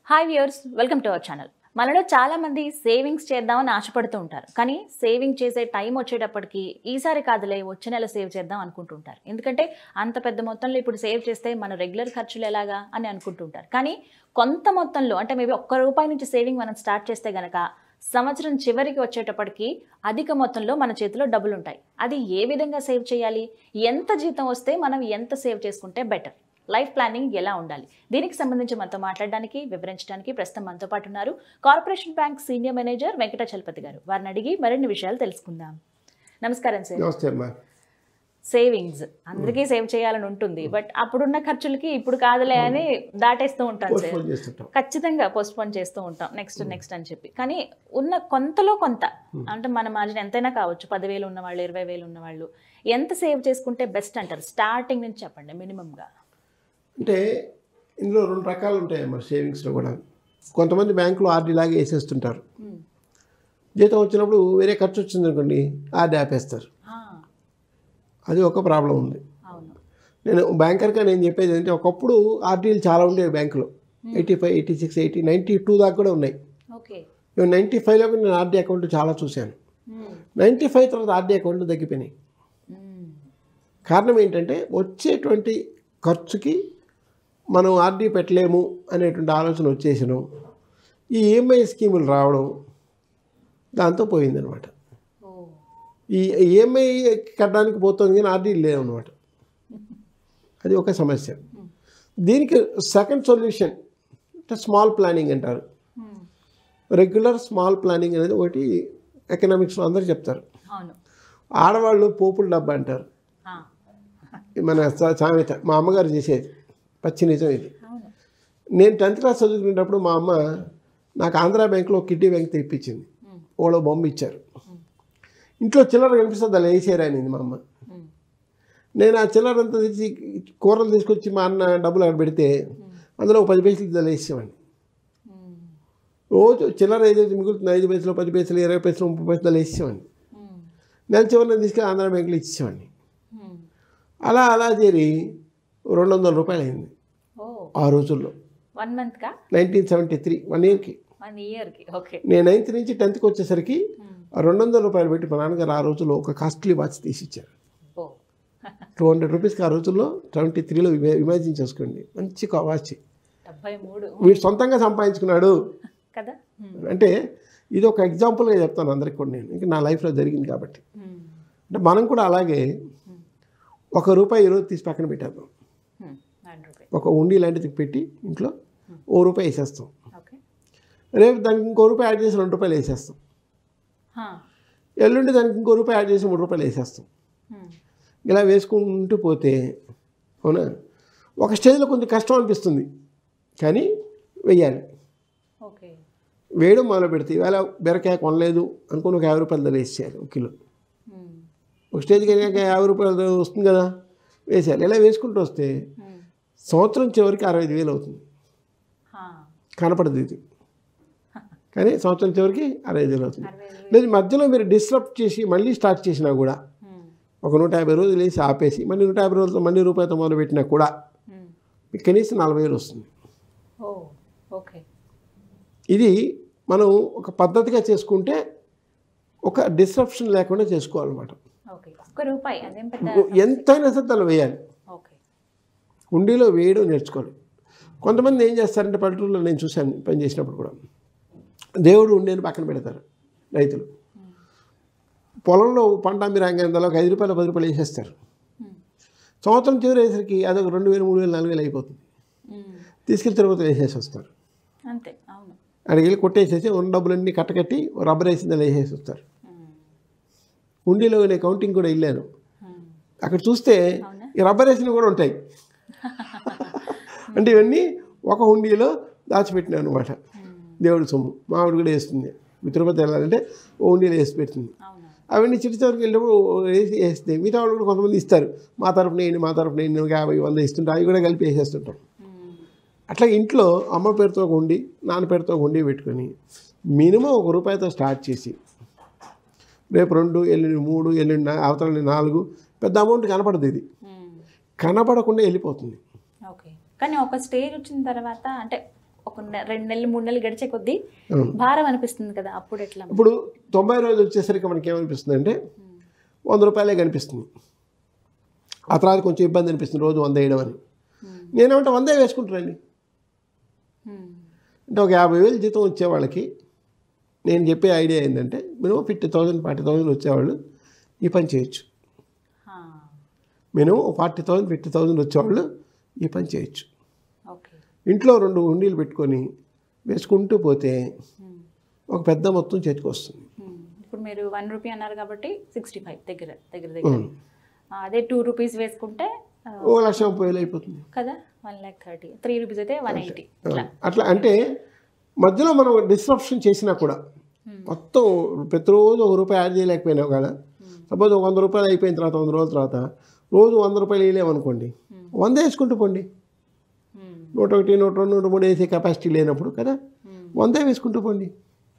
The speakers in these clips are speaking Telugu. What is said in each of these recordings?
Hi viewers welcome to our channel మనలో చాలా మంది సేవింగ్స్ చేద్దామని ఆశపడుతూ ఉంటారు కానీ సేవింగ్ చేసే టైం వచ్చేటప్పటికి ఈసారి కాదులే వచ్చే నెల సేవ్ చేద్దాం అనుకుంటుంటారు ఎందుకంటే అంత పెద్ద మొత్తంలో ఇప్పుడు సేవ్ చేస్తే మన రెగ్యులర్ ఖర్చులు ఎలాగా అని అనుకుంటుంటారు కానీ కొంత మొత్తంలో అంటే మేబీ ఒక్క రూపాయి నుంచి సేవింగ్ మనం స్టార్ట్ చేస్తే గనక సంవత్సరం చివరికి వచ్చేటప్పటికి అధిక మొత్తంలో మన చేతిలో డబ్బులు ఉంటాయి అది ఏ విధంగా సేవ్ చేయాలి ఎంత జీతం వస్తే మనం ఎంత సేవ్ చేసుకుంటే బెటర్ లైఫ్ ప్లానింగ్ ఎలా ఉండాలి దీనికి సంబంధించి మనతో మాట్లాడడానికి వివరించడానికి ప్రస్తుతం మనతో పాటు ఉన్నారు corporation bank senior manager Venkata Chalapathi garu వారిని అడిగి మరిన్ని విషయాలు తెలుసుకుందాం నమస్కారం సార్ నమస్తే అమ్మా సేవింగ్స్ అందరికీ సేవ్ చేయాలని ఉంటుంది బట్ అప్పుడున్న ఖర్చులకి ఇప్పుడు కాదులే అని దాటేస్తూ ఉంటాం సార్ ఫోన్ చేస్తుంటాం ఖచ్చితంగా పోస్ట్ పోన్ చేస్తూ ఉంటాం నెక్స్ట్ నెక్స్ట్ అని చెప్పి కానీ ఉన్న కొంతలో కొంత అంటే మన మార్జిన్ ఎంతైనా కావచ్చు పదివేలు ఉన్న వాళ్ళు ఇరవై వేలు ఉన్న వాళ్ళు ఎంత సేవ్ చేసుకుంటే బెస్ట్ అంటారు స్టార్టింగ్ నుంచి చెప్పండి మినిమంగా అంటే ఇందులో రెండు రకాలు ఉంటాయి మరి సేవింగ్స్లో కూడా కొంతమంది బ్యాంకులో ఆర్డీ లాగా వేసేస్తుంటారు జీతం వచ్చినప్పుడు వేరే ఖర్చు వచ్చింది అనుకోండి ఆర్డీ ఆపేస్తారు అది ఒక ప్రాబ్లం ఉంది అవును నేను బ్యాంకర్గా నేను చెప్పేది ఏంటంటే ఒకప్పుడు ఆర్డీలు చాలా ఉండేవి బ్యాంకులో eighty five eighty six eighty ninety two దాకా కూడా ఉన్నాయి ఓకే ఇవి నైంటీ ఫైవ్లో కూడా నేను ఆర్డీ అకౌంట్ చాలా చూశాను నైంటీ ఫైవ్ తర్వాత ఆర్డీ అకౌంట్లు తగ్గిపోయినాయి కారణం ఏంటంటే వచ్చేటువంటి ఖర్చుకి మనం ఆర్డీ పెట్టలేము అనేటువంటి ఆలోచన వచ్చేసినాం ఈ ఈఎంఐ స్కీములు రావడం దాంతో పోయిందనమాట ఓ ఈ ఈఎంఐ కట్టడానికి పోతుంది కానీ ఆర్డీ లేవన్నమాట అది ఒక సమస్య దీనికి సెకండ్ సొల్యూషన్ అంటే స్మాల్ ప్లానింగ్ అంటారు రెగ్యులర్ స్మాల్ ప్లానింగ్ అనేది ఒకటి ఎకనామిక్స్లో అందరూ చెప్తారు అవును ఆడవాళ్ళు పోపుల డబ్బా అంటారు ఆ, మన సా- సామెత మా అమ్మగారు చేసేది పచ్చి నిజం ఇది అవును నేను టెన్త్ క్లాస్ చదువుకునేటప్పుడు మా అమ్మ నాకు ఆంధ్రా బ్యాంక్లో కిడ్నీ బ్యాంక్ తెప్పించింది ఓడో బొమ్మ ఇచ్చారు ఇంట్లో చిల్లర కనిపిస్తుంది అలా వేసేరానింది మా అమ్మ ఉమ్, నేను ఆ చిల్లర అంతా తెచ్చి కూరలు తీసుకొచ్చి మా అన్న డబ్బులు అక్కడ పెడితే అందులో ఒక పది పైసలు దాని వేసేవాడిని ఉమ్, రోజు చిల్లర ఏదైతే మిగులుతుంది ఐదు పైసలు పది పైసలు ఇరవై పైసలు ముప్పై పైసలు వేసేవాడిని ఉమ్, నెల చివరిని తీసుకెళ్ళి ఆంధ్రా బ్యాంకులో ఇచ్చేవాడిని ఉమ్. అలా అలా చేరి రెండు వందల రూపాయలు అయింది ఓ ఆ రోజుల్లో వన్ మంత్కా నైన్టీన్ సెవెంటీ త్రీ వన్ ఇయర్కి వన్ ఇయర్కి ఓకే నేను నైన్త్ నుంచి టెన్త్కి వచ్చేసరికి ఆ రెండు వందల రూపాయలు పెట్టి మా నాన్నగారు ఆ రోజుల్లో ఒక కాస్ట్లీ వాచ్ తీసి ఇచ్చారు ఓ టూ హండ్రెడ్ రూపీస్కి ఆ రోజుల్లో ట్వంటీ త్రీలో ఇమాజిన్ చేసుకోండి మంచి కా- వాచ్ డెబ్బై మూడు వీడు సొంతంగా సంపాదించుకున్నాడు కదా ఉమ్, అంటే ఇది ఒక ఎగ్జాంపుల్గా చెప్తాను అందరికి కూడా నేను ఇంకా నా లైఫ్లో జరిగింది కాబట్టి ఉమ్, అంటే మనం కూడా అలాగే ఒక రూపాయి ఈరోజు తీసి పక్కన పెట్టేద్దాం ఉమ్, వన్ రూపీ ఒక ఉండి లాంటిది పెట్టి ఇంట్లో ఓ రూపాయి వేసేస్తాం ఓకే రేపు దానికి ఇంకో రూపాయి యాడ్ చేసి రెండు రూపాయలు వేసేస్తాం హా, ఎల్లుండి దానికి ఇంకో రూపాయి యాడ్ చేసి మూడు రూపాయలు వేసేస్తాం ఉమ్, ఇలా వేసుకుంటూ పోతే అవునా ఒక స్టేజ్లో కొంచెం కష్టం అనిపిస్తుంది కానీ వెయ్యాలి ఓకే వేయడం మొదలు పెడితే ఇవాళ బెరకాయ కొనలేదు అనుకుని ఒక యాభై రూపాయలు ధర వేసేయాలి ఒక కిలో ఉమ్, ఒక స్టేజ్కి వెళ్ళాక యాభై రూపాయలు ధర వస్తుంది కదా వేసేయాలి ఇలా వేసుకుంటూ వస్తే ఉమ్, సంవత్సరం చివరికి అరవై ఐదు వేలు అవుతుంది హా, కనపడదు ఇది కానీ సంవత్సరం చివరికి అరవై ఐదు వేలు అవుతుంది అరవై ఐదు లేదు మధ్యలో మీరు డిస్టర్బ్ చేసి మళ్ళీ స్టార్ట్ చేసినా కూడా ఉమ్, ఒక నూట యాభై రోజులు వేసి ఆపేసి మళ్ళీ నూట యాభై రోజులతో మళ్ళీ రూపాయలతో మొదలు పెట్టినా కూడా ఉమ్. మీకు కనీసం నలభై వేలు వస్తుంది ఓ ఓకే ఇది మనం ఒక పద్ధతిగా చేసుకుంటే ఒక డిస్రప్షన్ లేకుండా చేసుకోవాలన్నమాట ఓకే ఒక్క రూపాయి అదేం పెద్ద ఎంతైనా సరే దాన్ని వేయాలి ఓకే ఉండిలో వేయడం నేర్చుకోవాలి కొంతమంది ఏం చేస్తారంటే పల్లెటూరులో నేను చూశాను పని చేసినప్పుడు కూడా దేవుడు ఉండేని పక్కన పెడతారు రైతులు పొలంలో పంట మీరు అంగందలో ఒక ఐదు రూపాయలు పది రూపాయలు వేసేస్తారు ఉమ్, సంవత్సరం చివరి వేసరికి అదొక రెండు వేలు మూడు వేలు నాలుగు వేలు అయిపోతుంది ఉమ్, తీసుకెళ్ళి తిరుపతి వేసేసి వస్తారు అంతే అవును అక్కడికి వెళ్ళి కొట్టేసేసి ఉన్న డబ్బులన్నీ కట్టకట్టి రబ్బర్ వేసింది అలా వేసేసి వస్తారు ఉమ్, ఉండిలో నేను కౌంటింగ్ కూడా వెళ్ళాను ఉమ్, అక్కడ చూస్తే అవునా ఈ రబ్బర్ వేసినవి కూడా ఉంటాయి అంటే ఇవన్నీ ఒక హుండీలో దాచిపెట్టినాను అనమాట ఉమ్, దేవుడి సొమ్ము మామిడి కూడా వేస్తుంది మీ తిరుపతి వెళ్ళాలంటే ఓ హుండీలో వేసి పెడుతుంది అవునా అవన్నీ చిట్టి చివరికి వెళ్ళినప్పుడు వేసి వేస్తాయి మిగతా వాళ్ళు కూడా కొంతమంది ఇస్తారు మా తరపున వేయండి మా తరపున వేయండి ఒక యాభై వంద ఇస్తుంటాం అవి కూడా కలిపి వేసేస్తుంటాం ఉమ్, అట్లా ఇంట్లో అమ్మ పేరుతో ఒక ఉండి నాన్న పేరుతో ఒక ఉండి పెట్టుకొని మినిమం ఒక రూపాయితో స్టార్ట్ చేసి రేపు రెండు ఎల్లుండి మూడు ఎల్లుండి నా- అవతల నాలుగు పెద్ద అమౌంట్ కనపడదు ఇది ఉమ్, కనపడకుండా వెళ్ళిపోతుంది ఓకే కానీ ఒక స్టేజ్ వచ్చిన తర్వాత అంటే ఒక కొన్ని రెండు నెలలు మూడు నెలలు గడిచే కొద్దీ అవును. భారం అనిపిస్తుంది కదా అప్పుడు ఎట్లా ఇప్పుడు తొంభై రోజులు వచ్చేసరికి మనకి ఏమనిపిస్తుంది అంటే వంద రూపాయలే కనిపిస్తుంది ఆ తర్వాత కొంచెం ఇబ్బంది అనిపిస్తుంది రోజు వంద వేయడం అని Hmm. నేనేమంటే వందే వేసుకుంటానండి ఉమ్. అంటే ఒక యాభై వేలు జీతం వచ్చే వాళ్ళకి నేను చెప్పే ఐడియా ఏంటంటే minimum fifty thousand forty thousand వచ్చేవాళ్ళు ఈ పని చేయొచ్చు హా. Minimum forty thousand fifty thousand వచ్చేవాళ్ళు ఈ పని చేయొచ్చు ఓకే ఇంట్లో రెండు ఉండీలు పెట్టుకొని వేసుకుంటూ పోతే ఉమ్. ఒక పెద్ద మొత్తం చేతికి వస్తుంది ఉమ్. ఇప్పుడు మీరు వన్ రూపీ అన్నారు కాబట్టి సిక్స్టీ ఫైవ్ దగ్గర దగ్గర దగ్గర ఆ, అదే టూ రూపీస్ వేసుకుంటే ఆ, ఓ లక్ష ముప్పై వేలు అయిపోతుంది కదా one lakh thirty three rupees అయితే వన్ ఎయిటీ ఇట్లా అట్లా అంటే మధ్యలో మనం డిస్ట్రప్షన్ చేసినా కూడా మొత్తం ప్రతిరోజు ఒక రూపాయి యాడ్ చేయలేకపోయినా కూడా సపోజ్ ఒక వంద రూపాయలు అయిపోయిన తర్వాత వంద రోజుల తర్వాత రోజు వంద రూపాయలు వేయలేమనుకోండి వంద వేసుకుంటూ పోండి ఉమ్. నూట ఒకటి నూట రెండు నూట మూడు వేసే కెపాసిటీ లేనప్పుడు కదా ఉమ్. వందే వేసుకుంటూ పోండి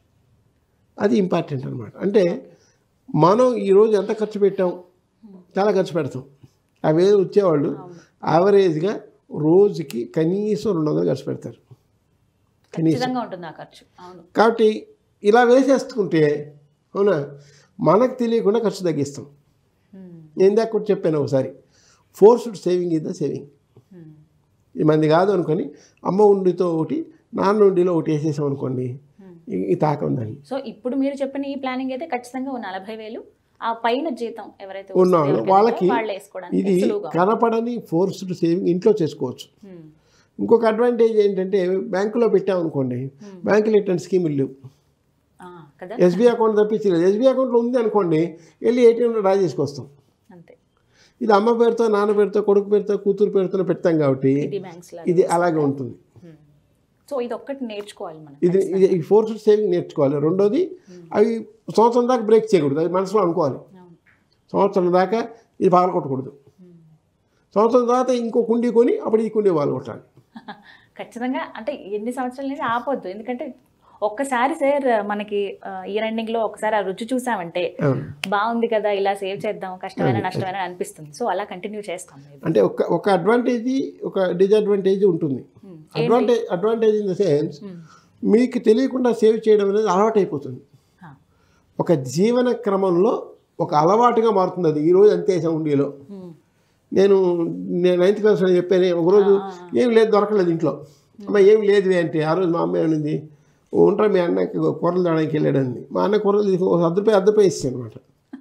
అది ఇంపార్టెంట్ అనమాట అంటే మనం ఈరోజు ఎంత ఖర్చు పెట్టాం చాలా ఖర్చు పెడతాం అవే వచ్చేవాళ్ళు యావరేజ్గా రోజుకి కనీసం రెండు వందలు ఖర్చు పెడతారు ఖచ్చితంగా ఉంటుంది ఆ ఖర్చు అవును కాబట్టి ఇలా వేసేసుకుంటే అవునా మనకు తెలియకుండా ఖర్చు తగ్గిస్తాం ఉమ్. నేను ఇందాక కూడా చెప్పాను ఒకసారి forced saving is the saving um. ఈ మంది కాదు అనుకొని అమ్మ ఉండితో ఒకటి నాన్న ఉండిలో ఒకటి వేసేసాం అనుకోండి ఈ- ఈ తాక ఉందని సో ఇప్పుడు మీరు చెప్పిన ఈ ప్లానింగ్ అయితే ఖచ్చితంగా ఓ నలభై వేలు ఆ పైన జీతం ఎవరైతే ఉన్నాళ్ళు వస్తుందో వాళ్ళకి వాళ్ళు వేసుకోవడానికి ఇది సులువుగా కనపడని ఫోర్స్డ్ సేవింగ్ ఇంట్లో చేసుకోవచ్చు ఉమ్. ఇంకొక అడ్వాంటేజ్ ఏంటంటే బ్యాంకులో పెట్టామనుకోండి బ్యాంకులో ఇట్లాంటి స్కీములు లేవు ఆ, కదా ఎస్బీఐ అకౌంట్ తప్పించలేదు ఎస్బీఐ అకౌంట్లో ఉంది అనుకోండి వెళ్ళి ఏటీఎంలో డ్రా చేసుకొస్తాం అంతే ఇది అమ్మ పేరుతో నాన్న పేరుతో కొడుకు పేరుతో కూతురు పేరుతో పెడతాం కాబట్టి ఇది బ్యాంక్స్ లాగా ఇది అలాగే ఉంటుంది ఉమ్. సో ఇది ఒక్కటి నేర్చుకోవాలి మనం ఇది ఇది ఈ ఫోర్స్డ్ సేవింగ్ నేర్చుకోవాలి రెండోది అవి సంవత్సరం దాకా బ్రేక్ చేయకూడదు అది మనసులో అనుకోవాలి అవును సంవత్సరం దాకా ఇది పగల కొట్టకూడదు సంవత్సరం తర్వాత ఇంకో కుండీ కొని అప్పుడు ఈ కుండీ వాళ్ళు కొట్టాలి ఖచ్చితంగా అంటే ఎన్ని సంవత్సరాలు అనేది ఆపొద్దు ఎందుకంటే ఒక్కసారి సార్ మనకి ఇయర్ ఎండింగ్ లో ఒకసారి ఆ రుచి చూసామంటే అవును. బాగుంది కదా ఇలా సేవ్ చేద్దాం కష్టమైన నష్టమైన అనిపిస్తుంది సో అలా కంటిన్యూ చేస్తాం maybe. అంటే ఒక ఒక అడ్వాంటేజ్ ఒక డిజడ్వాంటేజ్ ఉంటుంది Hmm. Advantage advantage in the sense Hmm. మీకు తెలియకుండా సేవ్ చేయడం అనేది అలవాటు అయిపోతుంది ఆ. ఒక జీవన క్రమంలో ఒక అలవాటుగా మారుతుంది అది ఈరోజు అంతే ఉండిలో Hmm. నేను నేను నైన్త్ క్లాస్లో చెప్పాను ఒకరోజు ఏం లేదు దొరకలేదు ఇంట్లో అమ్మ ఏం లేదు అంటే ఆ రోజు మా అమ్మ ఏమనింది ఉంటా మీ అన్నకి కూరలు తేడానికి వెళ్ళాడండి మా అన్న కూరలు తీసి ఒక అర్ధ రూపాయి అర్ధ రూపాయి ఇస్తాను అనమాట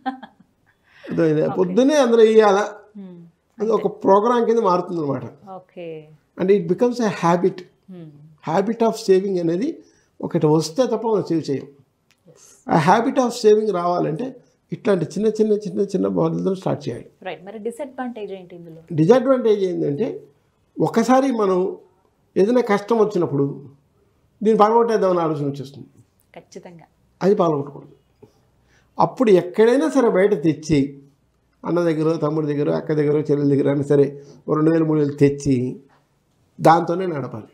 పొద్దునే అందరూ ఇవ్వాలా Hmm. అది ఒక ప్రోగ్రామ్ కింద మారుతుంది అనమాట ఓకే అంటే it becomes a habit Hmm. Habit of saving అనేది ఒకటి వస్తే తప్ప మనం సేవ్ చేయం ఆ హ్యాబిట్ ఆఫ్ సేవింగ్ రావాలంటే ఇట్లాంటి చిన్న చిన్న చిన్న చిన్న మొదలతో స్టార్ట్ చేయాలి రైట్ మరి డిసడ్వాంటేజ్ ఏంటి ఇందులో డిజడ్వాంటేజ్ ఏంటంటే ఒకసారి మనం ఏదైనా కష్టం వచ్చినప్పుడు దీన్ని పాల్గొట్టేద్దామని ఆలోచన వచ్చేస్తుంది ఖచ్చితంగా అది పాల్గొట్టకూడదు అప్పుడు ఎక్కడైనా సరే బయట తెచ్చి అన్న దగ్గర తమ్ముడి దగ్గర అక్క దగ్గర చెల్లెల దగ్గర అయినా సరే ఓ రెండు వేలు మూడు వేలు తెచ్చి దాంతోనే నడపాలి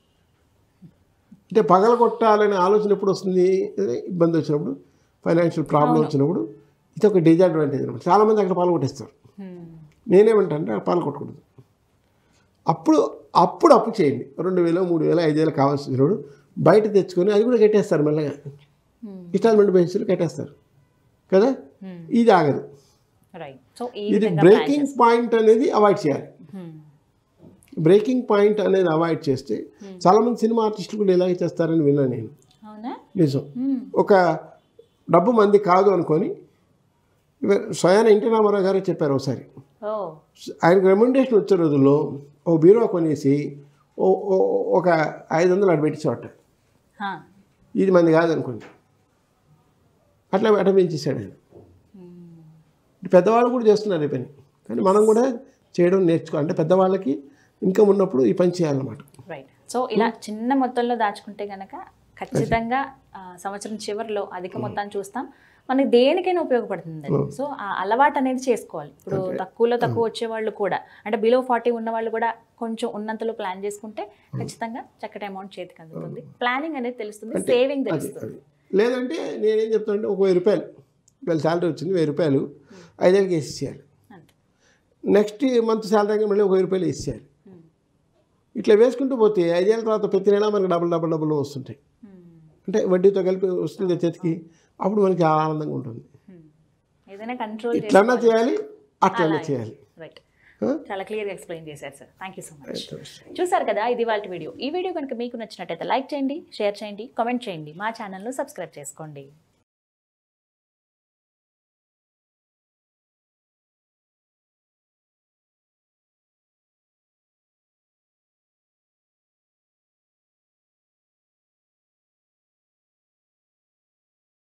అంటే పగల కొట్టాలనే ఆలోచన ఎప్పుడు వస్తుంది అదే ఇబ్బంది వచ్చినప్పుడు ఫైనాన్షియల్ ప్రాబ్లం వచ్చినప్పుడు ఇది ఒక డిజడ్వాంటేజ్ అనమాట చాలామంది అక్కడ పాల్గొట్టేస్తారు Hmm. నేనేమంటానంటే అక్కడ పాల్గొట్టకూడదు అప్పుడు అప్పుడు అప్పు చేయండి రెండు వేలు మూడు వేలు ఐదు వేలు కావాల్సినప్పుడు బయట తెచ్చుకొని అది కూడా కట్టేస్తారు మెల్లగా Hmm. ఇన్స్టాల్మెంట్ బేసిస్లో కట్టేస్తారు కదా Hmm. ఇది ఆగదు రైట్ సో ఈ ఇది విధంగా బ్రేకింగ్ పాయింట్ అనేది అవాయిడ్ చేయాలి Hmm. బ్రేకింగ్ పాయింట్ అనేది అవాయిడ్ చేస్తే చాలామంది సినిమా ఆర్టిస్టులు కూడా ఇలాగే చేస్తారని విన్నాను నేను అవునా నిజం Hmm. ఒక డబ్బు మంది కాదు అనుకొని ఇవ- స్వయాన ఎన్టీ రామారావు గారే చెప్పారు ఒకసారి ఓ ఆయనకు రెమ్యునరేషన్ వచ్చే రోజుల్లో ఓ బీరో కొనేసి ఓ ఓ- ఒక ఐదు వందలు అటు పెట్టి చోట హా. ఇది మంది కాదనుకోండి అట్లా అట్ట పెంచేసాడు ఆయన Hmm. పెద్దవాళ్ళు కూడా చేస్తున్నారు ఈ పని కానీ మనం కూడా చేయడం నేర్చుకో అంటే పెద్దవాళ్ళకి ఇన్కమ్ ఉన్నప్పుడు ఈ పని చేయాలన్నమాట రైట్ సో ఇలా చిన్న మొత్తంలో దాచుకుంటే గనక ఖచ్చితంగా ఆ, సంవత్సరం చివరిలో అధిక మొత్తాన్ని చూస్తాం మనకి దేనికైనా ఉపయోగపడుతుంది అది. సో ఆ అలవాటు అనేది చేసుకోవాలి ఇప్పుడు తక్కువలో తక్కువ వచ్చే వాళ్ళు కూడా అంటే బిలో ఫార్టీ ఉన్న వాళ్ళు కూడా కొంచెం ఉన్నంతలో ప్లాన్ చేసుకుంటే ఖచ్చితంగా చక్కటి అమౌంట్ చేతికి అందుతుంది ప్లానింగ్ అనేది తెలుస్తుంది సేవింగ్ అది తెలుస్తుంది అది లేదంటే నేనేం చెప్తానంటే ఒక వెయ్యి రూపాయలు వీళ్ళ శాలరీ వచ్చింది వెయ్యి రూపాయలు ఐదేళ్ళకి వేసేయాలి అంతే నెక్స్ట్ మంత్ శాలరీ మళ్ళీ ఒక వెయ్యి రూపాయలు వేసేయాలి Hmm. ఇట్లా వేసుకుంటూ పోతే ఐదేళ్ళ తర్వాత ప్రతి నెల మనకి డబుల్ డబుల్ డబుల్ వస్తుంటాయి అంటే వడ్డీతో కలిపి వస్తుంది చేతికి అప్పుడు మనకి ఆనందంగా ఉంటుంది ఏదైనా కంట్రోల్ ఇట్లన్నా చేయాలి అట్లన్నా చేయాలి రైట్ ఆ? చాలా క్లియర్గా ఎక్స్ప్లెయిన్ చేశారు sir thank you so much Right. చూసారు కదా ఇది వాళ్ళ వీడియో ఈ వీడియో కనుక మీకు నచ్చినట్టయితే లైక్ చేయండి షేర్ చేయండి కామెంట్ చేయండి మా ఛానల్ను సబ్స్క్రైబ్ చేసుకోండి